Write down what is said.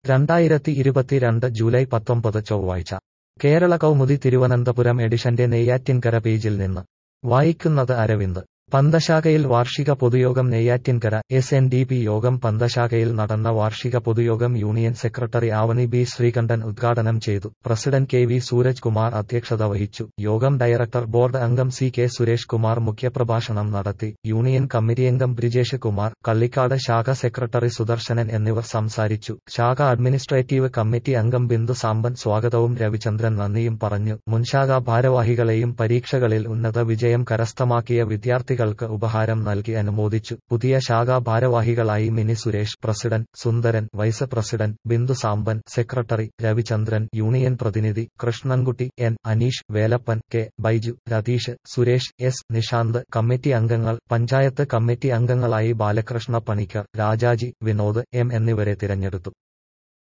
രണ്ടായിരത്തി ഇരുപത്തിരണ്ട് ജൂലൈ പത്തൊമ്പത് ചൊവ്വാഴ്ച കേരള കൗമുദി തിരുവനന്തപുരം എഡിഷന്റെ നെയ്യാറ്റിൻകര പേജിൽ നിന്ന് വായിക്കുന്നത് അരവിന്ദ് പന്തശാഖയിൽ വാർഷിക പൊതുയോഗം Neyyattinkara S N D P യോഗം പന്തശാഖയിൽ നടന്ന വാർഷിക പൊതുയോഗം union secretary Avani B Sreekandan ഉദ്ഘാടനം ചെയ്തു president K V Sooraj Kumar അധ്യക്ഷത വഹിച്ചു യോഗം ഡയറക്ടർ ബോർഡ് അംഗം സി കെ സുരേഷ് കുമാർ മുഖ്യപ്രഭാഷണം നടത്തി യൂണിയൻ കമ്മിറ്റി അംഗം ബ്രിജേഷ് കുമാർ കള്ളിക്കാട് ശാഖ സെക്രട്ടറി സുദർശനൻ എന്നിവർ സംസാരിച്ചു ശാഖ അഡ്മിനിസ്ട്രേറ്റീവ് കമ്മിറ്റി അംഗം ബിന്ദു സാമ്പൻ സ്വാഗതവും രവിചന്ദ്രൻ നന്ദിയും പറഞ്ഞു മുൻശാഖ ഭാരവാഹികളെയും പരീക്ഷകളിൽ ഉന്നത വിജയം കരസ്ഥമാക്കിയ വിദ്യാർത്ഥികൾ വിദ്യാർത്ഥികൾക്ക് ഉപഹാരം നൽകി അനുമോദിച്ചു പുതിയ ശാഖാ ഭാരവാഹികളായി Mini Suresh president Sundaran vice president Bindu Samban secretary Ravichandran union പ്രതിനിധി Krishnankutty N Aneesh Velappan K Baiju Ratheesh Suresh S Nishanth committee അംഗങ്ങൾ പഞ്ചായത്ത് കമ്മിറ്റി അംഗങ്ങളായി ബാലകൃഷ്ണ പണിക്കർ രാജാജി വിനോദ് എം എന്നിവരെ തിരഞ്ഞെടുത്തു